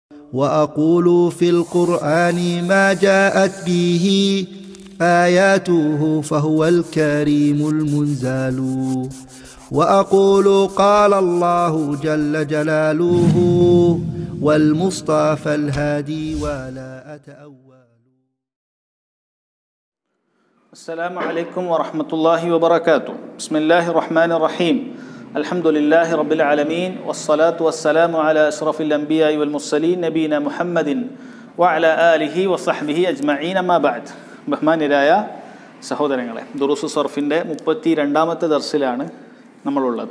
واقول في القران ما جاءت به اياته فهو الكريم المنزال واقول قال الله جل جلاله والمصطفى الهادي ولا اتاول السلام عليكم ورحمة الله وبركاته بسم الله الرحمن الرحيم الحمد لله رب العالمين والصلاة والسلام على أشرف الأنبياء والمرسلين نبينا محمد وعلى آله وصحبه أجمعين ما بعد ബഹ്മാനിരായ സഹോദരങ്ങളെ ദുറുസു സർഫിൻ്റെ മുപ്പത്തി രണ്ടാമത്തെ ദർസിലാണ് നമ്മളുള്ളത്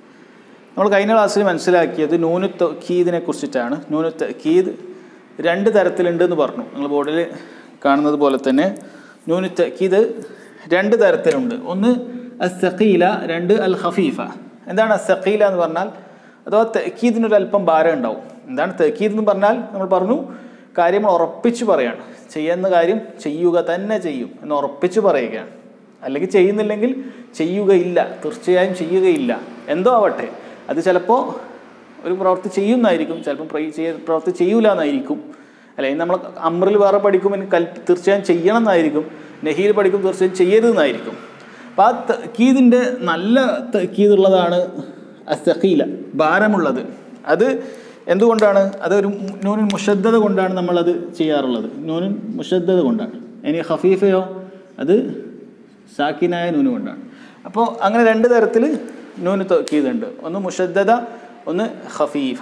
നമ്മൾ കഴിഞ്ഞ ക്ലാസ്സിൽ മനസ്സിലാക്കിയത് നൂനു തക്കീദിനെ കുറിച്ചിട്ടാണ് നൂനു തക്കീദ് രണ്ട് തരത്തിലുണ്ട് എന്ന് പറഞ്ഞു നിങ്ങൾ ബോർഡിൽ കാണുന്നത് പോലെ തന്നെ നൂനു തക്കീദ് രണ്ട് തരത്തിലുണ്ട് ഒന്ന് അസഖീല രണ്ട് അൽ ഖഫീഫ എന്താണ് അസഖീല എന്ന് പറഞ്ഞാൽ അഥവാ തക്കീദിനൊരു അല്പം ഭാരം ഉണ്ടാവും എന്താണ് തക്കീദ് എന്ന് പറഞ്ഞാൽ നമ്മൾ പറഞ്ഞു കാര്യങ്ങൾ ഉറപ്പിച്ച് പറയാണ് ചെയ്യുന്ന കാര്യം ചെയ്യുക തന്നെ ചെയ്യും എന്ന് ഉറപ്പിച്ച് പറയുകയാണ് അല്ലെങ്കിൽ ചെയ്യുന്നില്ലെങ്കിൽ ചെയ്യുകയില്ല തീർച്ചയായും ചെയ്യുകയില്ല എന്തോ ആവട്ടെ അത് ചിലപ്പോൾ ഒരു പ്രവൃത്തി ചെയ്യുന്നതായിരിക്കും ചിലപ്പം പ്രൈ- ചെയ്യ പ്രവൃത്തി ചെയ്യൂല എന്നായിരിക്കും അല്ലെങ്കിൽ നമ്മൾ അമ്രിൽ വേറെ പഠിക്കും എനിക്ക് കൽ തീർച്ചയായും ചെയ്യണം എന്നായിരിക്കും നെഹിയിൽ പഠിക്കും തീർച്ചയായും ചെയ്യരുതെന്നായിരിക്കും അപ്പോൾ ആ തക്കീദിൻ്റെ നല്ല തക്കീതുള്ളതാണ് അസഖീല ഭാരമുള്ളത് അത് എന്തുകൊണ്ടാണ് അതൊരു നൂനിൻ മുഷദ്ദത കൊണ്ടാണ് നമ്മളത് ചെയ്യാറുള്ളത് നൂനിൻ മുഷദ്ദത കൊണ്ടാണ് ഇനി ഹഫീഫയോ അത് സാക്കിനായ നൂന് കൊണ്ടാണ് അപ്പോൾ അങ്ങനെ രണ്ട് തരത്തിൽ നൂന് തക്കീതുണ്ട് ഒന്ന് മുഷദ്ദത ഒന്ന് ഖഫീഫ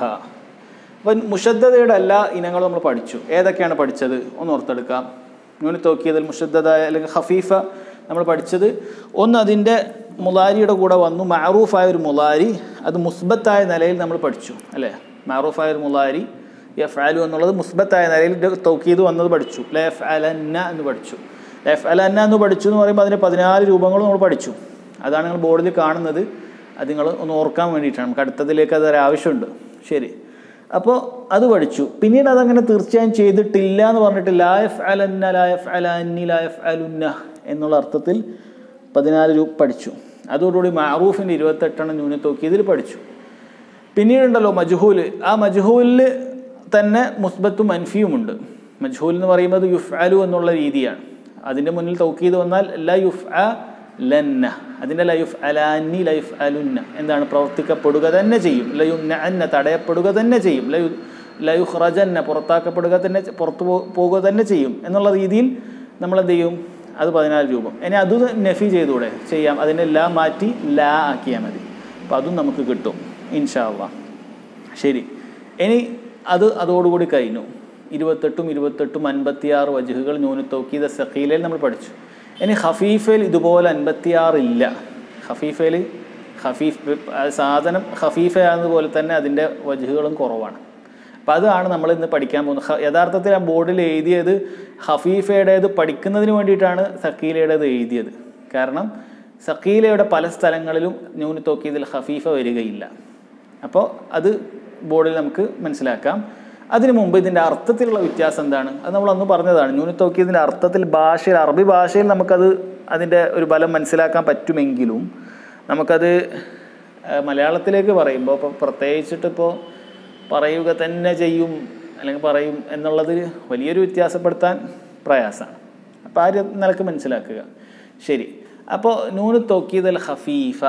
അപ്പം മുഷദ്ദതയുടെ എല്ലാ ഇനങ്ങളും നമ്മൾ പഠിച്ചു ഏതൊക്കെയാണ് പഠിച്ചത് ഒന്ന് ഓർത്തെടുക്കാം നൂന് തോക്കിയതിൽ മുഷദ്ദതായ അല്ലെങ്കിൽ ഖഫീഫ നമ്മൾ പഠിച്ചത് ഒന്ന് അതിൻ്റെ മുലാരിയുടെ കൂടെ വന്നു മാറൂഫായ ഒരു മുലാരി അത് മുസ്ബത്തായ നിലയിൽ നമ്മൾ പഠിച്ചു അല്ലേ മാറൂഫായ ഒരു മുലാരി എഫ് ആലു എന്നുള്ളത് മുസ്ബത്തായ നിലയിൽ തൗക്കീത് വന്നത് പഠിച്ചു ലെഫ് അലന്ന എന്ന് പഠിച്ചു ലെഫ് അലന്ന എന്ന് പഠിച്ചു എന്ന് പറയുമ്പോൾ അതിൻ്റെ പതിനാല് രൂപങ്ങളും നമ്മൾ പഠിച്ചു അതാണ് നിങ്ങൾ ബോർഡിൽ കാണുന്നത് അത് നിങ്ങൾ ഒന്ന് ഓർക്കാൻ വേണ്ടിയിട്ടാണ് നമുക്ക് അടുത്തതിലേക്ക് അതൊരു ആവശ്യമുണ്ട് ശരി അപ്പോൾ അത് പഠിച്ചു പിന്നീട് അതങ്ങനെ തീർച്ചയായും ചെയ്തിട്ടില്ല എന്ന് പറഞ്ഞിട്ട് ലായഫ് അലന്ന ലായഫ് അലന്നി ലായഫ് അലുന്ന എന്നുള്ള അർത്ഥത്തിൽ പതിനാല് രൂപ പഠിച്ചു അതോടുകൂടി മാറൂഫിൻ്റെ ഇരുപത്തെട്ടെണ്ണം ന്യൂനത്തോക്കി ഇതിൽ പഠിച്ചു പിന്നീടുണ്ടല്ലോ മജ്ഹൂൽ ആ മജ്ഹൂലിൽ തന്നെ മുസ്ബത്തും മൻഫിയുമുണ്ട് മജ്ഹൂൽ എന്ന് പറയുന്നത് യുഫ് അലു എന്നുള്ള രീതിയാണ് അതിൻ്റെ മുന്നിൽ തൗക്കീത് വന്നാൽ ല യുഫ് അ ലന്ന അതിൻ്റെ ലയുഫ് അലാന്നി ലയുഫ് അലുന്ന എന്താണ് പ്രവർത്തിക്കപ്പെടുക തന്നെ ചെയ്യും ലയുന്ന അന്ന തടയപ്പെടുക തന്നെ ചെയ്യും ലയു ലയുഹ് റജന്ന പുറത്താക്കപ്പെടുക തന്നെ പുറത്തു പോ- പോകുക തന്നെ ചെയ്യും എന്നുള്ള രീതിയിൽ നമ്മൾ എന്ത് ചെയ്യും അത് പതിനാല് രൂപം ഇനി അത് നഫി ചെയ്തുകൂടെ ചെയ്യാം അതിനെല്ലാം മാറ്റി ലാ ആക്കിയാൽ മതി അപ്പോൾ അതും നമുക്ക് കിട്ടും ഇൻഷാ അള്ളാ ശരി ഇനി അത് അതോടുകൂടി കഴിഞ്ഞു ഇരുപത്തെട്ടും ഇരുപത്തെട്ടും അൻപത്തിയാറ് വജുഹുകൾ ന്യൂന തോക്കീത സഖീലയിൽ നമ്മൾ പഠിച്ചു ഇനി ഹഫീഫയിൽ ഇതുപോലെ അൻപത്തിയാറില്ല ഹഫീഫയിൽ ഹഫീഫ് ആ സാധനം ഹഫീഫയാകുന്നതുപോലെ തന്നെ അതിൻ്റെ വജുഹുകളും കുറവാണ് അപ്പം അതാണ് നമ്മൾ ഇന്ന് പഠിക്കാൻ പോകുന്നത് ഹ- യഥാർത്ഥത്തിൽ ആ ബോർഡിൽ എഴുതിയത് ഹഫീഫയുടേത് പഠിക്കുന്നതിന് വേണ്ടിയിട്ടാണ് സക്കീലയുടേത് എഴുതിയത് കാരണം സക്കീലയുടെ പല സ്ഥലങ്ങളിലും ന്യൂന് തോക്കിയതിൽ ഹഫീഫ വരികയില്ല അപ്പോൾ അത് ബോർഡിൽ നമുക്ക് മനസ്സിലാക്കാം അതിനു മുമ്പ് ഇതിൻ്റെ അർത്ഥത്തിലുള്ള വ്യത്യാസം എന്താണ് അത് നമ്മൾ അന്ന് പറഞ്ഞതാണ് ന്യൂന് തോക്കിയതിൻ്റെ അർത്ഥത്തിൽ ഭാഷയിൽ അറബി ഭാഷയിൽ നമുക്കത് അതിൻ്റെ ഒരു ബലം മനസ്സിലാക്കാൻ പറ്റുമെങ്കിലും നമുക്കത് ആ, മലയാളത്തിലേക്ക് പറയുമ്പോൾ ഇപ്പോൾ പ്രത്യേകിച്ചിട്ട് ഇപ്പോൾ പറയുക തന്നെ ചെയ്യും അല്ലെങ്കിൽ പറയും എന്നുള്ളത് വലിയൊരു വ്യത്യാസപ്പെടുത്താൻ പ്രയാസമാണ് അപ്പോൾ ആ ഒരു നിലക്ക് മനസ്സിലാക്കുക ശരി അപ്പോൾ നൂന് തോക്കിയതൽ ഹഫീഫ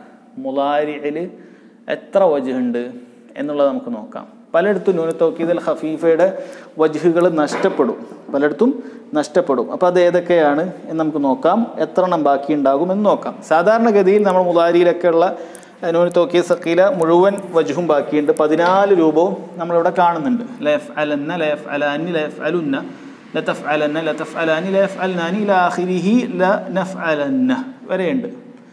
മുലാരിയിൽ എത്ര വജുണ്ട് എന്നുള്ളത് നമുക്ക് നോക്കാം പലയിടത്തും നൂന് തോക്കിയതൽ ഹഫീഫയുടെ വജുഹുകൾ നഷ്ടപ്പെടും പലയിടത്തും നഷ്ടപ്പെടും അപ്പോൾ അത് ഏതൊക്കെയാണ് എന്ന് നമുക്ക് നോക്കാം എത്ര എണ്ണം ബാക്കിയുണ്ടാകും എന്ന് നോക്കാം സാധാരണഗതിയിൽ നമ്മൾ മുലാരിയിലൊക്കെ ഉള്ള നൂന് തോക്കിയ സക്കീല മുഴുവൻ വജുഹും ബാക്കിയുണ്ട് പതിനാല് രൂപവും നമ്മളിവിടെ കാണുന്നുണ്ട് ലഫ് അലന്ന ലഫ് അലാനി ലഫ് അലുന്ന ലതഫ് അലന്ന ലതഫ് അലാനി ലഫ് അൽനാനി ലാഹിരിഹി ല നഫ് അലന്ന വരെയുണ്ട്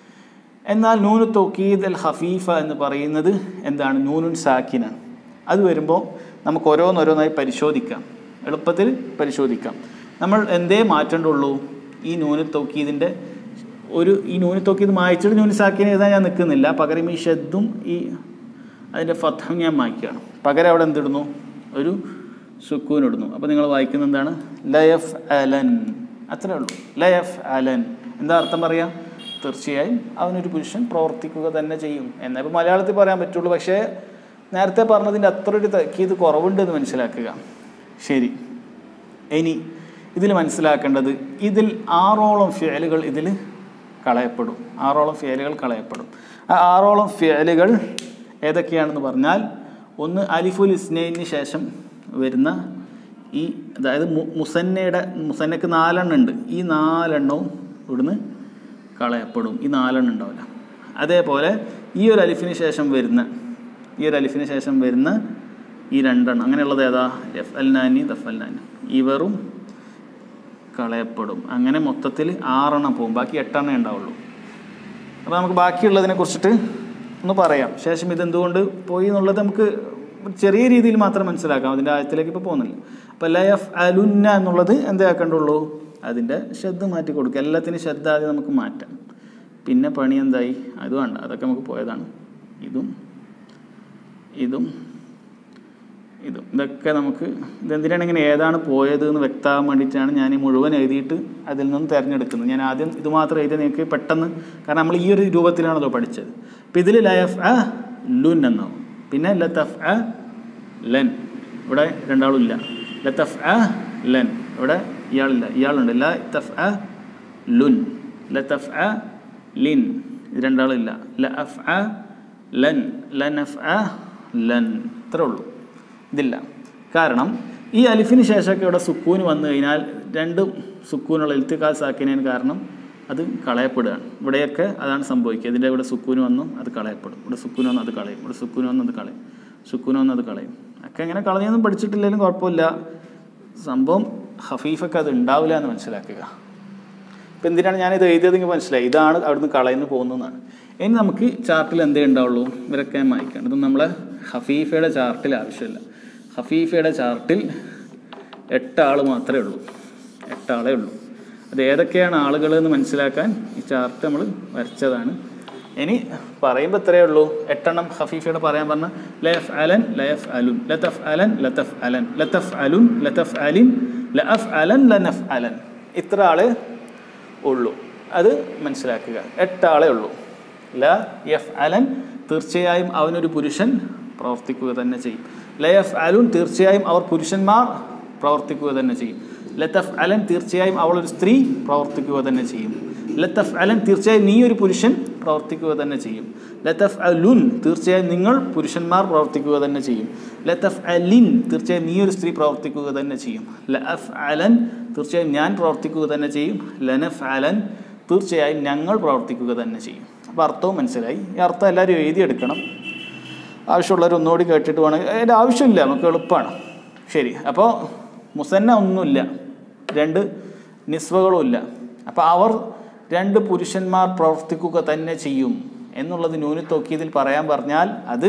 എന്നാൽ നൂനു തോക്കീദ് അൽ ഹഫീഫ എന്ന് പറയുന്നത് എന്താണ് നൂനുൻ സാക്കിനാണ് അത് വരുമ്പോൾ നമുക്ക് ഓരോന്നോരോന്നായി പരിശോധിക്കാം എളുപ്പത്തിൽ പരിശോധിക്കാം നമ്മൾ എന്തേ മാറ്റേണ്ടുള്ളൂ ഈ നൂനു തോക്കീദിൻ്റെ ഒരു ഈ നൂനു തോക്കീത് മായ്ച്ചിട്ട് നൂനു സാക്കിന് എഴുതാൻ ഞാൻ നിൽക്കുന്നില്ല പകരം ഈ ഷദ്ദും ഈ അതിൻ്റെ ഫത്തം ഞാൻ മായ്ക്കുകയാണ് പകരം അവിടെ എന്തിടുന്നു ഒരു സുക്കൂൻ ഇടുന്നു അപ്പോൾ നിങ്ങൾ വായിക്കുന്നത് എന്താണ് ലയഫ് അലൻ അത്രേ ഉള്ളൂ ലയഫ് അലൻ എന്താ അർത്ഥം പറയാം തീർച്ചയായും അവനൊരു പുരുഷൻ പ്രവർത്തിക്കുക തന്നെ ചെയ്യും എന്നാൽ ഇപ്പോൾ മലയാളത്തിൽ പറയാൻ പറ്റുള്ളൂ പക്ഷേ നേരത്തെ പറഞ്ഞതിൻ്റെ അത്ര ഒരു തക്കീത് കുറവുണ്ട് എന്ന് മനസ്സിലാക്കുക ശരി ഇനി ഇതിൽ മനസ്സിലാക്കേണ്ടത് ഇതിൽ ആറോളം ഫിയലുകൾ ഇതിൽ കളയപ്പെടും ആറോളം ഫിയലുകൾ കളയപ്പെടും ആ ആറോളം ഫിയലുകൾ ഏതൊക്കെയാണെന്ന് പറഞ്ഞാൽ ഒന്ന് അലിഫുൽ ഇസ്നൈന് ശേഷം വരുന്ന ഈ അതായത് മു- മുസന്നയുടെ മുസന്നക്ക് നാലെണ്ണം ഉണ്ട് ഈ നാലെണ്ണവും ഇവിടുന്ന് കളയപ്പെടും ഈ നാലെണ്ണം ഉണ്ടാവില്ല അതേപോലെ ഈ ഒരു അലിഫിന് ശേഷം വരുന്ന ഈ ഒരു അലിഫിന് ശേഷം വരുന്ന ഈ രണ്ടെണ്ണം അങ്ങനെയുള്ളത് ഏതാ എഫ് അൽ നാനി ദഫ് അൽ നാനി ഇവറും കളയപ്പെടും അങ്ങനെ മൊത്തത്തിൽ ആറെണ്ണം പോകും ബാക്കി എട്ടെണ്ണേ ഉണ്ടാവുള്ളൂ അപ്പോൾ നമുക്ക് ബാക്കിയുള്ളതിനെ കുറിച്ചിട്ട് ഒന്ന് പറയാം ശേഷം ഇതെന്തുകൊണ്ട് പോയി എന്നുള്ളത് നമുക്ക് ചെറിയ രീതിയിൽ മാത്രം മനസ്സിലാക്കാം അതിൻ്റെ ആയത്തിലേക്ക് ഇപ്പോൾ പോകുന്നില്ല അപ്പോൾ ലയഫ് അലുന്ന എന്നുള്ളത് എന്തേ ആക്കണ്ടുള്ളൂ അതിൻ്റെ ശ്രദ്ധ മാറ്റി കൊടുക്കുക എല്ലാത്തിനും ശ്രദ്ധ ആദ്യം നമുക്ക് മാറ്റാം പിന്നെ പണി എന്തായി അത് വേണ്ട അതൊക്കെ നമുക്ക് പോയതാണ് ഇതും ഇതും ഇതും ഇതൊക്കെ നമുക്ക് ഇതെന്തിനാണ് ഇങ്ങനെ ഏതാണ് പോയത് എന്ന് വ്യക്തമാകാൻ വേണ്ടിയിട്ടാണ് ഞാൻ ഈ മുഴുവൻ എഴുതിയിട്ട് അതിൽ നിന്ന് തിരഞ്ഞെടുക്കുന്നത് ഞാൻ ആദ്യം ഇത് മാത്രം എഴുതി നിങ്ങൾക്ക് പെട്ടെന്ന് കാരണം നമ്മൾ ഈ ഒരു രൂപത്തിലാണല്ലോ പഠിച്ചത് അപ്പം ഇതിൽ ലയഫ് അ ലുൻ എന്നാവും പിന്നെ ലത്തഫ് അ ലൻ ഇവിടെ രണ്ടാളും ഇല്ല ലത്തഫ് അ ലൻ ഇവിടെ ഇയാളില്ല ഇയാളുണ്ട് ലത്തഫ് അ ലുൻ ലത്തഫ് അ ലിൻ ഇത് രണ്ടാളും ഇല്ല ലഅഫ് അ ലൻ ലനഫ് അ ലൻ ഇത്രേ ഉള്ളൂ ഇതില്ല കാരണം ഈ അലിഫിന് ശേഷമൊക്കെ ഇവിടെ സുക്കൂന് വന്നു കഴിഞ്ഞാൽ രണ്ടും സുക്കൂനുള്ള ഇൽത്തിക്കാസ് ആക്കിയതിന് കാരണം അത് കളയപ്പെടുകയാണ് ഇവിടെയൊക്കെ അതാണ് സംഭവിക്കുക ഇതിൻ്റെ ഇവിടെ സുക്കൂന് വന്നു അത് കളയപ്പെടും ഇവിടെ സുക്കൂന് വന്നു അത് കളയും ഇവിടെ സുക്കൂന് വന്നു അത് കളയും സുക്കൂന് വന്നു അത് കളയും ഒക്കെ എങ്ങനെ കളഞ്ഞൊന്നും പഠിച്ചിട്ടില്ലെങ്കിലും കുഴപ്പമില്ല സംഭവം ഹഫീഫൊക്കെ അത് ഉണ്ടാവില്ല എന്ന് മനസ്സിലാക്കുക ഇപ്പം എന്തിനാണ് ഞാനിത് എഴുതിയതെങ്കിൽ മനസ്സിലായി ഇതാണ് അവിടുന്ന് കളയുന്നു പോകുന്നതെന്നാണ് ഇനി നമുക്ക് ചാർട്ടിൽ എന്തേ ഉണ്ടാവുള്ളൂ ഇവരൊക്കെ വായിക്കണം ഇത് നമ്മളെ ഹഫീഫയുടെ ചാർട്ടിൽ ആവശ്യമില്ല ഹഫീഫയുടെ ചാർട്ടിൽ എട്ടാൾ മാത്രമേ ഉള്ളൂ എട്ടാളേ ഉള്ളൂ അത് ഏതൊക്കെയാണ് ആളുകൾ എന്ന് മനസ്സിലാക്കാൻ ഈ ചാർട്ട് നമ്മൾ വരച്ചതാണ് ഇനി പറയുമ്പോൾ ഇത്രയേ ഉള്ളൂ എട്ടെണ്ണം ഹഫീഫയുടെ പറയാൻ പറഞ്ഞ ലയഫ് അലൻ ലയഫ് അലുൻ ലതഫ് അലൻ ലതഫ് അലൻ ലതഫ് അലുൻ ലതഫ് അലിൻ ലഅഫ് അലൻ ലനഫ് അലൻ ഇത്ര ആള് ഉള്ളൂ അത് മനസ്സിലാക്കുക എട്ടാളേ ഉള്ളൂ ല യഫ് അലൻ തീർച്ചയായും അവനൊരു പുരുഷൻ പ്രവർത്തിക്കുക തന്നെ ചെയ്യും ലയഫ് അലുൻ തീർച്ചയായും അവർ പുരുഷന്മാർ പ്രവർത്തിക്കുക തന്നെ ചെയ്യും ലത്തഫ് അലൻ തീർച്ചയായും അവൾ ഒരു സ്ത്രീ പ്രവർത്തിക്കുക തന്നെ ചെയ്യും ലത്തഫ് അലൻ തീർച്ചയായും നീ ഒരു പുരുഷൻ പ്രവർത്തിക്കുക തന്നെ ചെയ്യും ലത്തഫ് അലുൻ തീർച്ചയായും നിങ്ങൾ പുരുഷന്മാർ പ്രവർത്തിക്കുക തന്നെ ചെയ്യും ലത്തഫ് അലിൻ തീർച്ചയായും നീ ഒരു സ്ത്രീ പ്രവർത്തിക്കുക തന്നെ ചെയ്യും ലഅഫ് അലൻ തീർച്ചയായും ഞാൻ പ്രവർത്തിക്കുക തന്നെ ചെയ്യും ലനഫ് അലൻ തീർച്ചയായും ഞങ്ങൾ പ്രവർത്തിക്കുക തന്നെ ചെയ്യും അപ്പോൾ അർത്ഥവും മനസ്സിലായി ഈ അർത്ഥം എല്ലാവരും എഴുതിയെടുക്കണം ആവശ്യമുള്ളവർ ഒന്നുകൂടി കേട്ടിട്ട് വേണമെങ്കിൽ അതിൻ്റെ ആവശ്യമില്ല നമുക്ക് എളുപ്പമാണ് ശരി അപ്പോൾ മുസന്ന ഒന്നുമില്ല രണ്ട് നിസ്വകളും ഇല്ല അപ്പോൾ അവർ രണ്ട് പുരുഷന്മാർ പ്രവർത്തിക്കുക തന്നെ ചെയ്യും എന്നുള്ളത് ന്യൂനത്തൊക്കിയതിൽ പറയാൻ പറഞ്ഞാൽ അത്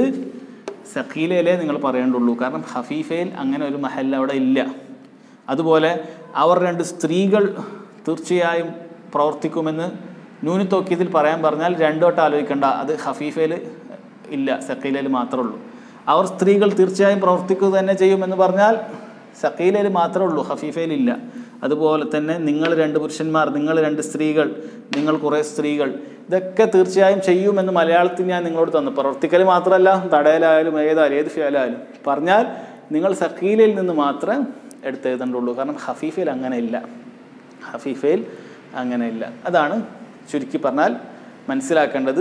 സഖീലയിലേ നിങ്ങൾ പറയേണ്ടുള്ളൂ കാരണം ഹഫീഫയിൽ അങ്ങനെ ഒരു മഹൽ അവിടെ ഇല്ല അതുപോലെ അവർ രണ്ട് സ്ത്രീകൾ തീർച്ചയായും പ്രവർത്തിക്കുമെന്ന് ന്യൂനത്തൊക്കിയതിൽ പറയാൻ പറഞ്ഞാൽ രണ്ടോട്ട് ആലോചിക്കേണ്ട അത് ഹഫീഫയിൽ ഇല്ല സക്കീലയിൽ മാത്രമേ ഉള്ളൂ അവർ സ്ത്രീകൾ തീർച്ചയായും പ്രവർത്തിക്കുക തന്നെ ചെയ്യുമെന്ന് പറഞ്ഞാൽ സക്കീലയിൽ മാത്രമേ ഉള്ളൂ ഹഫീഫയിൽ ഇല്ല അതുപോലെ തന്നെ നിങ്ങൾ രണ്ട് പുരുഷന്മാർ നിങ്ങൾ രണ്ട് സ്ത്രീകൾ നിങ്ങൾ കുറേ സ്ത്രീകൾ ഇതൊക്കെ തീർച്ചയായും ചെയ്യുമെന്ന് മലയാളത്തിൽ ഞാൻ നിങ്ങളോട് തന്നു പ്രവർത്തിക്കൽ മാത്രമല്ല തടയലായാലും ഏതായാലും ഏത് ഫിയാലായാലും പറഞ്ഞാൽ നിങ്ങൾ സക്കീലയിൽ നിന്ന് മാത്രമേ എടുത്തെഴുതണ്ടുള്ളൂ കാരണം ഹഫീഫയിൽ അങ്ങനെ ഇല്ല ഹഫീഫയിൽ അങ്ങനെ ഇല്ല അതാണ് ചുരുക്കി പറഞ്ഞാൽ മനസ്സിലാക്കേണ്ടത്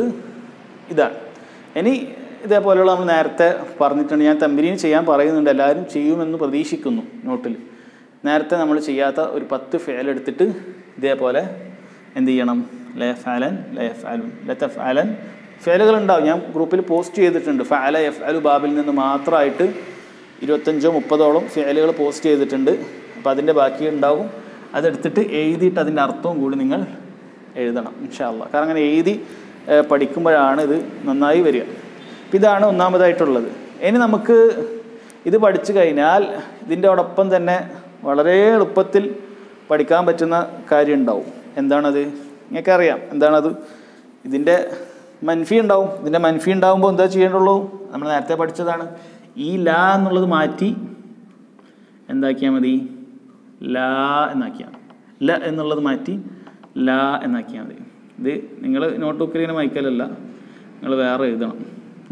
ഇതാണ് ഇനി ഇതേപോലെയുള്ള നമ്മൾ നേരത്തെ പറഞ്ഞിട്ടുണ്ട് ഞാൻ തമ്പരീന് ചെയ്യാൻ പറയുന്നുണ്ട് എല്ലാവരും ചെയ്യുമെന്ന് പ്രതീക്ഷിക്കുന്നു നോട്ടിൽ നേരത്തെ നമ്മൾ ചെയ്യാത്ത ഒരു പത്ത് ഫേൽ എടുത്തിട്ട് ഇതേപോലെ എന്ത് ചെയ്യണം ലയഫ് ആലൻ ലയഫ് ആലുൻ ലത്തഫ് ആലൻ ഫേലുകൾ ഉണ്ടാവും ഞാൻ ഗ്രൂപ്പിൽ പോസ്റ്റ് ചെയ്തിട്ടുണ്ട് ഫാല എഫ് അലു ബാബിൽ നിന്ന് മാത്രമായിട്ട് ഇരുപത്തഞ്ചോ മുപ്പതോളം ഫേലുകൾ പോസ്റ്റ് ചെയ്തിട്ടുണ്ട് അപ്പോൾ അതിൻ്റെ ബാക്കി ഉണ്ടാവും അതെടുത്തിട്ട് എഴുതിയിട്ട് അതിൻ്റെ അർത്ഥവും കൂടി നിങ്ങൾ എഴുതണം ഇൻഷാല്ല കാരണം അങ്ങനെ എഴുതി ഏഹ്, പഠിക്കുമ്പോഴാണ് ഇത് നന്നായി വരിക അപ്പം ഇതാണ് ഒന്നാമതായിട്ടുള്ളത് ഇനി നമുക്ക് ഇത് പഠിച്ചു കഴിഞ്ഞാൽ ഇതിൻ്റെ ഒടൊപ്പം തന്നെ വളരെ എളുപ്പത്തിൽ പഠിക്കാൻ പറ്റുന്ന കാര്യം ഉണ്ടാവും എന്താണത് നിങ്ങൾക്ക് അറിയാം എന്താണത് ഇതിൻ്റെ മൻഫി ഉണ്ടാവും ഇതിൻ്റെ മൻഫി ഉണ്ടാകുമ്പോൾ എന്താ ചെയ്യേണ്ടുള്ളൂ നമ്മൾ നേരത്തെ പഠിച്ചതാണ് ഈ ലാ എന്നുള്ളത് മാറ്റി എന്താക്കിയാൽ മതി ലാ എന്നാക്കിയാൽ ല എന്നുള്ളത് മാറ്റി ലാ എന്നാക്കിയാൽ മതി ഇത് നിങ്ങൾ നോട്ട് ബുക്കിൽ ഇങ്ങനെ വായിക്കലല്ല നിങ്ങൾ വേറെ എഴുതണം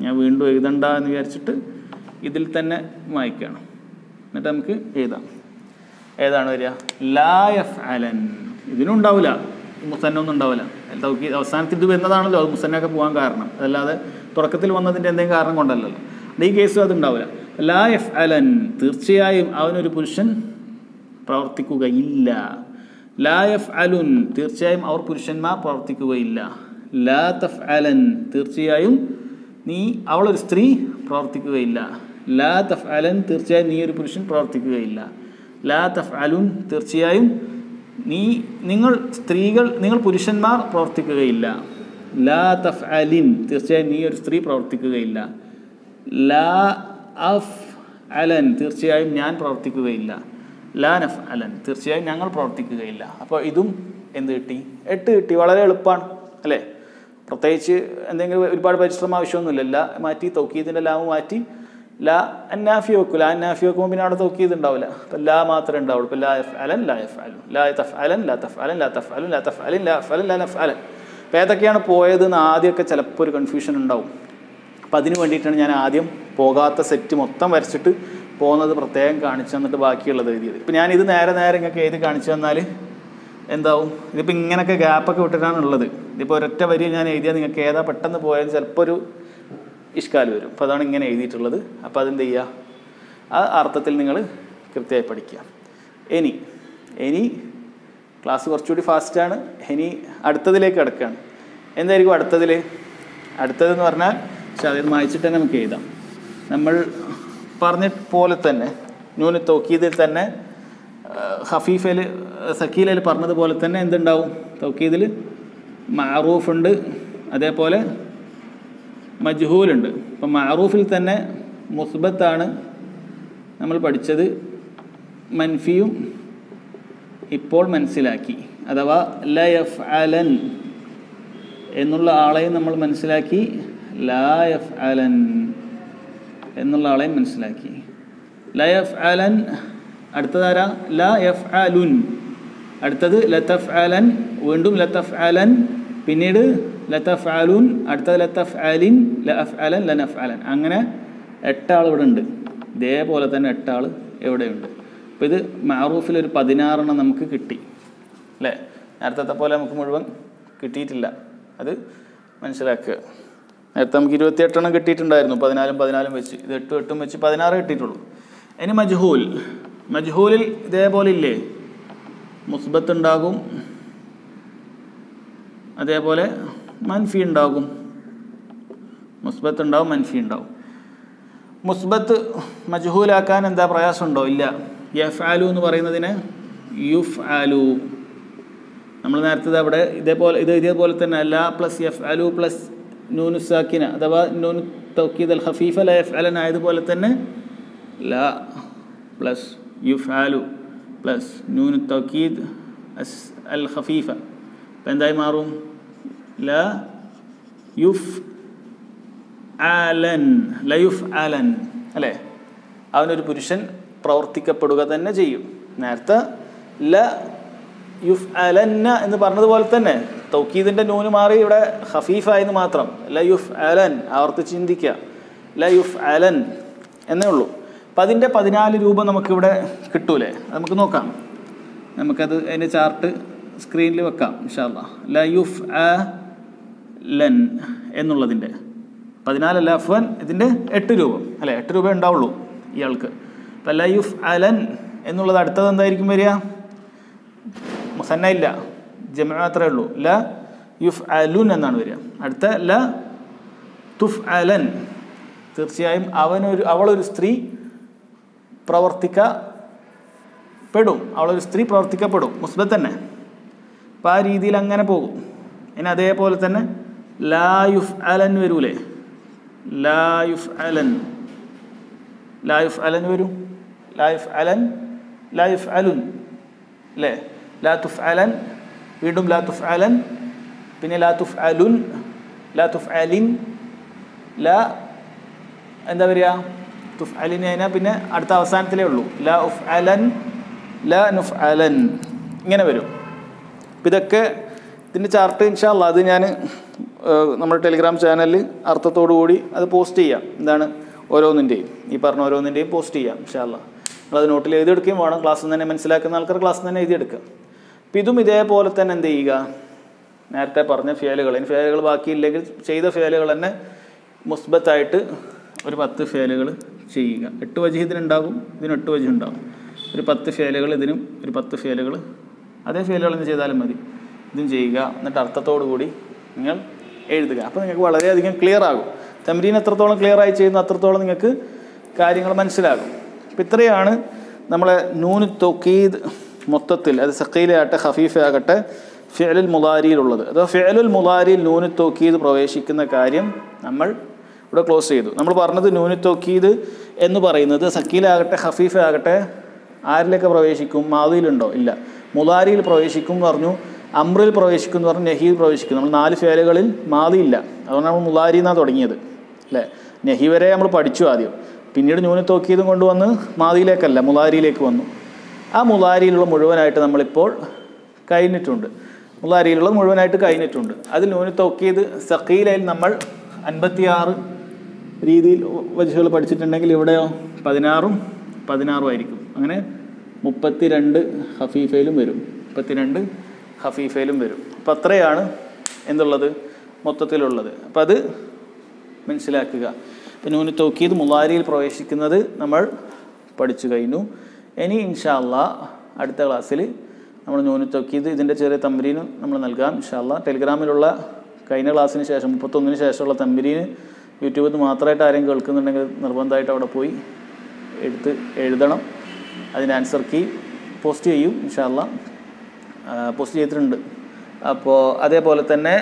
ഞാൻ വീണ്ടും എഴുതണ്ട എന്ന് വിചാരിച്ചിട്ട് ഇതിൽ തന്നെ വായിക്കുകയാണ് എന്നിട്ട് നമുക്ക് എഴുതാം ഏതാണ് വരിക ലാ എഫ് അലൻ ഇതിനും ഉണ്ടാവില്ല ഈ മുസന്ന ഒന്നും ഉണ്ടാവില്ല തൗക്കി അവസാനത്തിൽ ഇത് വരുന്നതാണല്ലോ അത് മുസന്നൊക്കെ പോകാൻ കാരണം അതല്ലാതെ തുടക്കത്തിൽ വന്നതിൻ്റെ എന്തെങ്കിലും കാരണം കൊണ്ടല്ലല്ലോ ഈ കേസും അത് ഉണ്ടാവില്ല ലാ എഫ് അലൻ തീർച്ചയായും അവനൊരു പുരുഷൻ പ്രവർത്തിക്കുകയില്ല ലാ എഫ് അലുൻ തീർച്ചയായും അവർ പുരുഷന്മാർ പ്രവർത്തിക്കുകയില്ല ലാ തഫ് അലൻ തീർച്ചയായും നീ അവളൊരു സ്ത്രീ പ്രവർത്തിക്കുകയില്ല ലാ തഫ് അലൻ തീർച്ചയായും നീ ഒരു പുരുഷൻ പ്രവർത്തിക്കുകയില്ല ലാ തഫ് അലുൻ തീർച്ചയായും നീ നിങ്ങൾ സ്ത്രീകൾ നിങ്ങൾ പുരുഷന്മാർ പ്രവർത്തിക്കുകയില്ല ലാ തഫ് അലിൻ തീർച്ചയായും നീ ഒരു സ്ത്രീ പ്രവർത്തിക്കുകയില്ല ലാ അഫ് അലൻ തീർച്ചയായും ഞാൻ പ്രവർത്തിക്കുകയില്ല ലാ നഫ് അലൻ തീർച്ചയായും ഞങ്ങൾ പ്രവർത്തിക്കുകയില്ല അപ്പോൾ ഇതും എന്ത് കിട്ടി എട്ട് കിട്ടി വളരെ എളുപ്പമാണ് അല്ലേ പ്രത്യേകിച്ച് എന്തെങ്കിലും ഒരുപാട് പരിശ്രമം ആവശ്യമൊന്നുമില്ല ലാ മാറ്റി തൗക്കീദിൻ്റെ ലാവ് മാറ്റി ലാ അന്നാഫി വെക്കും ലാ അന്നാഫി വെക്കുമ്പോൾ പിന്നെ അവിടെ തൗക്കീത് ഉണ്ടാവില്ല അപ്പം ലാ മാത്രമേ ഉണ്ടാവുള്ളൂ ഇപ്പം ലാ എഫ് അലൻ ലാ എഫ് അലു ലാ തഫ് അലൻ ലാ തഫ് അലൻ ലാ തഫ് അലൻ ലാ തഫ് അലൻ ലാ എഫ് അലൻ ലാ നഫ് അലൻ അപ്പോൾ ഏതൊക്കെയാണ് പോയതെന്ന് ആദ്യമൊക്കെ ചിലപ്പോൾ ഒരു കൺഫ്യൂഷൻ ഉണ്ടാവും അപ്പം അതിന് വേണ്ടിയിട്ടാണ് ഞാൻ ആദ്യം പോകാത്ത സെറ്റ് മൊത്തം വരച്ചിട്ട് പോകുന്നത് പ്രത്യേകം കാണിച്ചു തന്നിട്ട് ബാക്കിയുള്ളത് എഴുതിയത് ഇപ്പം ഞാനിത് നേരെ നേരെ ഇങ്ങനെ എഴുതി കാണിച്ചു തന്നാൽ എന്താവും ഇതിപ്പോൾ ഇങ്ങനെയൊക്കെ ഗ്യാപ്പൊക്കെ വിട്ടിട്ടാണ് ഉള്ളത് ഇതിപ്പോൾ ഒരൊറ്റ വരി ഞാൻ എഴുതിയാൽ നിങ്ങൾക്ക് ഏതാ പെട്ടെന്ന് പോയാൽ ചിലപ്പോൾ ഒരു ഇഷ്കാൽ വരും അപ്പോൾ അതാണ് ഇങ്ങനെ എഴുതിയിട്ടുള്ളത് അപ്പോൾ അതെന്ത് ചെയ്യുക ആ അർത്ഥത്തിൽ നിങ്ങൾ കൃത്യമായി പഠിക്കുക ഇനി ഇനി ക്ലാസ് കുറച്ചുകൂടി ഫാസ്റ്റാണ് ഇനി അടുത്തതിലേക്ക് കിടക്കുകയാണ് എന്തായിരിക്കും അടുത്തതിൽ അടുത്തതെന്ന് പറഞ്ഞാൽ പക്ഷെ അതിൽ വായിച്ചിട്ട് തന്നെ നമുക്ക് എഴുതാം നമ്മൾ പറഞ്ഞ പോലെ തന്നെ ന്യൂന് തൗക്കീദിൽ തന്നെ ഹഫീഫയിൽ സക്കീലയിൽ പറഞ്ഞതുപോലെ തന്നെ എന്തുണ്ടാവും തൗക്കീദിൽ മാറൂഫ് ഉണ്ട് അതേപോലെ മജ്ഹൂലുണ്ട് അപ്പം മാറൂഫിൽ തന്നെ മുസ്ബത്താണ് നമ്മൾ പഠിച്ചത് മൻഫിയും ഇപ്പോൾ മനസ്സിലാക്കി അഥവാ ല യഫ് അലൻ എന്നുള്ള ആളെയും നമ്മൾ മനസ്സിലാക്കി ലാ യഫ് അലൻ എന്നുള്ള ആളെയും മനസ്സിലാക്കി ല യഫ് അലൻ അടുത്തതാരാ ല യഫ് അലുൻ അടുത്തത് ലത്തഫ് അലൻ വീണ്ടും ലത്തഫ് അലൻ പിന്നീട് ലത്തഫ് അലുൻ അടുത്തത് ലത്തഫ് അലിൻ ലഫ് അലൻ ലനഫ് അലൻ അങ്ങനെ എട്ടാൾ ഇവിടെ ഉണ്ട് ഇതേപോലെ തന്നെ എട്ടാൾ എവിടെയുണ്ട് അപ്പോൾ ഇത് മാറൂഫിൽ ഒരു പതിനാറെണ്ണം നമുക്ക് കിട്ടി അല്ലേ നേരത്തെ പോലെ നമുക്ക് മുഴുവൻ കിട്ടിയിട്ടില്ല അത് മനസ്സിലാക്കുക നേരത്തെ നമുക്ക് ഇരുപത്തിയെട്ടെണ്ണം കിട്ടിയിട്ടുണ്ടായിരുന്നു പതിനാലും പതിനാലും വെച്ച് ഇത് എട്ടും എട്ടും വെച്ച് പതിനാറ് കിട്ടിയിട്ടുള്ളൂ ഇനി മജ്ഹൂൽ മജ്ഹൂലിൽ ഇതേപോലെ ഇല്ലേ മുസ്ബത്ത് ഉണ്ടാകും അതേപോലെ മൻഫി ഉണ്ടാകും മുസ്ബത്ത് ഉണ്ടാവും മൻഫി ഉണ്ടാവും മുസ്ബത്ത് മജ്ഹൂലാക്കാൻ എന്താ പ്രയാസമുണ്ടോ ഇല്ല യഫ് ആലു എന്ന് പറയുന്നതിന് യുഫ് ആലു നമ്മൾ നേരത്തെ അവിടെ ഇതേപോലെ ഇത് ഇതേപോലെ തന്നെ ലാ പ്ലസ് എഫ് അലു പ്ലസ് നൂനു സാക്കിന അഥവാ നൂനു തൗക്കീദ് അൽ ഹഫീഫ ല എഫ് അലൻ ആയതുപോലെ തന്നെ ലാ പ്ലസ് യുഫ് ആലു പ്ലസ് നൂനു തൗക്കീദ് അസ് അൽ ഹഫീഫ അപ്പം എന്തായി മാറും ല യുഫ് ആലൻ ലയുഫ് ആലൻ അല്ലേ അവനൊരു പുരുഷൻ പ്രവർത്തിക്കപ്പെടുക തന്നെ ചെയ്യും നേരത്തെ ല യുഫ് അലന്ന എന്ന് പറഞ്ഞതുപോലെ തന്നെ തൗക്കീദിൻ്റെ നൂന് മാറി ഇവിടെ ഹഫീഫായെന്ന് മാത്രം ല യുഫ് അലൻ ആവർത്തി ചിന്തിക്കുക ല യുഫ് അലൻ എന്നേ ഉള്ളൂ അപ്പം അതിൻ്റെ പതിനാല് രൂപ നമുക്കിവിടെ കിട്ടൂലേ അത് നമുക്ക് നോക്കാം നമുക്കത് അതിൻ്റെ ചാർട്ട് സ്ക്രീനിൽ വെക്കാം ഇൻഷാല്ല ല യുഫ് അ ലൻ എന്നുള്ളതിൻ്റെ പതിനാലല്ല അഫ്വൻ ഇതിൻ്റെ എട്ട് രൂപ അല്ലേ എട്ട് രൂപ ഉണ്ടാവുള്ളൂ ഇയാൾക്ക് അപ്പം ല യുഫ് അലൻ എന്നുള്ളത് അടുത്തത് എന്തായിരിക്കും വരിക മുസന്ന ഇല്ല ജമ മാത്രമേ ഉള്ളൂ ല യുഫ് അലുൻ എന്നാണ് വരിക അടുത്ത ല തുഫ് അലൻ തീർച്ചയായും അവനൊരു അവളൊരു സ്ത്രീ പ്രവർത്തിക്കപ്പെടും അവളൊരു സ്ത്രീ പ്രവർത്തിക്കപ്പെടും മുസ്ബത്ത് തന്നെ അപ്പം ആ രീതിയിൽ അങ്ങനെ പോകും ഇനി അതേപോലെ തന്നെ ലാ യുഫ് അലൻ വരൂലേ ലാ യുഫ് അലൻ ലാ യുഫ് അലൻ വരും ലാ യുഫ് അലൻ ലാ യുഫ് അലുൻ അല്ലേ ലാ തുഫ് അലൻ വീണ്ടും ലാ തുഫ് അലൻ പിന്നെ ലാ തുഫ് അലുൻ ലാ തുഫ് അലിൻ ലാ എന്താ പറയുക തുഫ് അലിൻ കഴിഞ്ഞാൽ പിന്നെ അടുത്ത അവസാനത്തിലേ ഉള്ളൂ ലാ ഉഫ് അലൻ ലാ നുഫ് അലൻ ഇങ്ങനെ വരും അപ്പം ഇതൊക്കെ ഇതിൻ്റെ ചാർട്ട് ഇൻഷാല്ല അത് ഞാൻ ഏഹ്, നമ്മുടെ ടെലിഗ്രാം ചാനലിൽ അർത്ഥത്തോടു കൂടി അത് പോസ്റ്റ് ചെയ്യാം എന്താണ് ഓരോന്നിൻ്റെയും ഈ പറഞ്ഞ ഓരോന്നിൻ്റെയും പോസ്റ്റ് ചെയ്യാം ഇൻഷാല്ല നിങ്ങളത് നോട്ടിൽ എഴുതിയെടുക്കുകയും വേണം ക്ലാസ്സിൽ നിന്ന് തന്നെ മനസ്സിലാക്കുന്ന ആൾക്കാർ ക്ലാസ്സിൽ തന്നെ എഴുതിയെടുക്കുക അപ്പം ഇതും ഇതേപോലെ തന്നെ എന്ത് ചെയ്യുക നേരത്തെ പറഞ്ഞ ഫേലുകൾ ഇനി ഫേലുകൾ ബാക്കിയില്ലെങ്കിൽ ചെയ്ത ഫേലുകൾ തന്നെ മുസ്ബത്തായിട്ട് ഒരു പത്ത് ഫേലുകൾ ചെയ്യുക എട്ട് വജി ഇതിനുണ്ടാകും ഇതിന് എട്ട് വജി ഉണ്ടാകും ഒരു പത്ത് ഫേലുകൾ ഇതിനും ഒരു പത്ത് ഫേലുകൾ അതേ ഫേലുകൾ തന്നെ ചെയ്താലും മതി ഇതും ചെയ്യുക എന്നിട്ട് അർത്ഥത്തോടു കൂടി നിങ്ങൾ എഴുതുക അപ്പോൾ നിങ്ങൾക്ക് വളരെയധികം ക്ലിയർ ആകും തമരീൻ എത്രത്തോളം ക്ലിയർ ആയി ചെയ്യുന്ന അത്രത്തോളം നിങ്ങൾക്ക് കാര്യങ്ങൾ മനസ്സിലാകും അപ്പം ഇത്രയാണ് നമ്മളെ നൂന് തൊക്കീദ് മൊത്തത്തിൽ അത് സക്കീലാകട്ടെ ഹഫീഫ ആകട്ടെ ഫിഅലുൽ മുലാരിയിലുള്ളത് അതോ ഫിഅലുൽ മുലാരിയിൽ നൂന് തൊക്കീദ് പ്രവേശിക്കുന്ന കാര്യം നമ്മൾ ഇവിടെ ക്ലോസ് ചെയ്തു നമ്മൾ പറഞ്ഞത് നൂന് തൊക്കീദ് എന്ന് പറയുന്നത് സക്കീലാകട്ടെ ഹഫീഫ ആകട്ടെ ആരിലൊക്കെ പ്രവേശിക്കും മാതിയിലുണ്ടോ ഇല്ല മുലാരിയിൽ പ്രവേശിക്കും എന്ന് പറഞ്ഞു അമ്രിൽ പ്രവേശിക്കും എന്ന് പറഞ്ഞു നെഹിയിൽ പ്രവേശിക്കും നമ്മൾ നാല് ഫേലുകളിൽ മാതിയില്ല അതുകൊണ്ട് നമ്മൾ മുലാരി എന്നാണ് തുടങ്ങിയത് അല്ലേ നെഹി വരെ നമ്മൾ പഠിച്ചു ആദ്യം പിന്നീട് ന്യൂന തോക്കിയതും കൊണ്ടുവന്ന് മാതിയിലേക്കല്ല മുലാരിയിലേക്ക് വന്നു ആ മുലാരിയിലുള്ള മുഴുവനായിട്ട് നമ്മളിപ്പോൾ കഴിഞ്ഞിട്ടുണ്ട് മുലാരിയിലുള്ളത് മുഴുവനായിട്ട് കഴിഞ്ഞിട്ടുണ്ട് അതിൽ ന്യൂന തോക്കിയത് സക്കീലയിൽ നമ്മൾ അൻപത്തിയാറ് രീതിയിൽ വജുകൾ പഠിച്ചിട്ടുണ്ടെങ്കിൽ ഇവിടെയോ പതിനാറും പതിനാറും ആയിരിക്കും അങ്ങനെ മുപ്പത്തിരണ്ട് ഹഫീഫയിലും വരും മുപ്പത്തിരണ്ട് ഹഫീഫയിലും വരും അപ്പം അത്രയാണ് എന്തുള്ളത് മൊത്തത്തിലുള്ളത് അപ്പം അത് മനസ്സിലാക്കുക പിന്നെ നൂന് തോക്കിയത് മുലാരിയിൽ പ്രവേശിക്കുന്നത് നമ്മൾ പഠിച്ചു കഴിഞ്ഞു ഇനി ഇൻഷാല്ല അടുത്ത ക്ലാസ്സിൽ നമ്മൾ നൂന് തോക്കിയത് ഇതിൻ്റെ ചെറിയ തമ്പരീന് നമ്മൾ നൽകാം ഇൻഷാല്ല ടെലിഗ്രാമിലുള്ള കഴിഞ്ഞ ക്ലാസ്സിന് ശേഷം മുപ്പത്തൊന്നിന് ശേഷമുള്ള തമ്പരീന് യൂട്യൂബിൽ നിന്ന് മാത്രമായിട്ട് ആരെങ്കിലും കേൾക്കുന്നുണ്ടെങ്കിൽ നിർബന്ധമായിട്ട് അവിടെ പോയി എടുത്ത് എഴുതണം അതിന് ആൻസർ കീ പോസ്റ്റ് ചെയ്യും ഇൻഷാല്ല പോസ്റ്റ് ചെയ്തിട്ടുണ്ട് അപ്പോൾ അതേപോലെ തന്നെ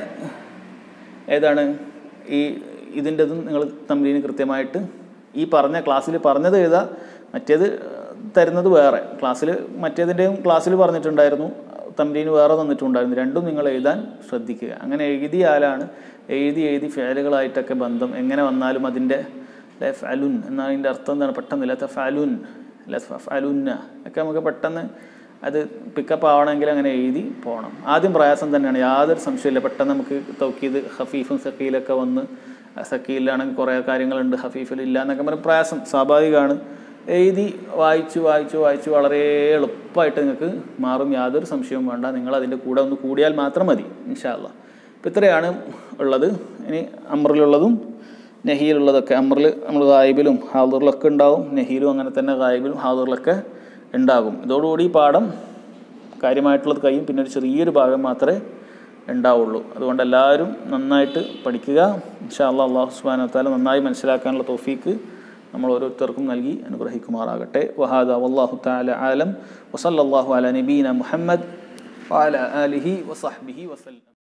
ഏതാണ് ഈ ഇതിൻ്റെതും നിങ്ങൾ തമ്മിലിന് കൃത്യമായിട്ട് ഈ പറഞ്ഞ ക്ലാസ്സിൽ പറഞ്ഞത് എഴുതുക മറ്റേത് തരുന്നത് വേറെ ക്ലാസ്സിൽ മറ്റേതിൻ്റെയും ക്ലാസ്സിൽ പറഞ്ഞിട്ടുണ്ടായിരുന്നു തമ്മിലിന് വേറെ തന്നിട്ടുണ്ടായിരുന്നു രണ്ടും നിങ്ങൾ എഴുതാൻ ശ്രദ്ധിക്കുക അങ്ങനെ എഴുതിയാലാണ് എഴുതി എഴുതി ഫേലുകളായിട്ടൊക്കെ ബന്ധം എങ്ങനെ വന്നാലും അതിൻ്റെ ഫലുൻ എന്നാൽ അതിൻ്റെ അർത്ഥം എന്താണ് പെട്ടെന്നില്ല ഫലുൻ ഫലുന്ന ഒക്കെ നമുക്ക് പെട്ടെന്ന് അത് പിക്കപ്പ് ആവണമെങ്കിൽ അങ്ങനെ എഴുതി പോകണം ആദ്യം പ്രയാസം തന്നെയാണ് യാതൊരു സംശയമില്ല പെട്ടെന്ന് നമുക്ക് തൗക്കീത് ഹഫീഫും സക്കീലൊക്കെ വന്ന് സക്കീലാണെങ്കിൽ കുറേ കാര്യങ്ങളുണ്ട് ഹഫീഫിൽ ഇല്ല എന്നൊക്കെ പറഞ്ഞ പ്രയാസം സ്വാഭാവികമാണ് എഴുതി വായിച്ചു വായിച്ചു വായിച്ചു വളരെ എളുപ്പമായിട്ട് നിങ്ങൾക്ക് മാറും യാതൊരു സംശയവും വേണ്ട നിങ്ങൾ അതിൻ്റെ കൂടെ ഒന്ന് കൂടിയാൽ മാത്രം മതി ഇൻഷാല്ല അപ്പം ഇത്രയാണ് ഉള്ളത് ഇനി അമറിലുള്ളതും നെഹിയിലുള്ളതൊക്കെ അമറിൽ നമ്മൾ ഗായിബിലും ഹാദറിലൊക്കെ ഉണ്ടാവും നെഹിയിലും അങ്ങനെ തന്നെ ഗായിബിലും ഹാദറിലൊക്കെ ഉണ്ടാകും ഇതോടുകൂടി ഈ പാഠം കാര്യമായിട്ടുള്ളത് കഴിയും പിന്നെ ഒരു ചെറിയൊരു ഭാഗം മാത്രമേ ഉണ്ടാവുള്ളൂ അതുകൊണ്ട് എല്ലാവരും നന്നായിട്ട് പഠിക്കുക ഇൻഷാ അല്ലാ അള്ളാഹു സുബാനത്താല നന്നായി മനസ്സിലാക്കാനുള്ള തോഫീക്ക് നമ്മൾ ഓരോരുത്തർക്കും നൽകി അനുഗ്രഹിക്കുമാറാകട്ടെ വഹാദ വല്ലാഹു താല ആലം വസല്ലാഹു അല നബീന മുഹമ്മദ് വാല ആലിഹി വസഹ്ബിഹി വസല്ലം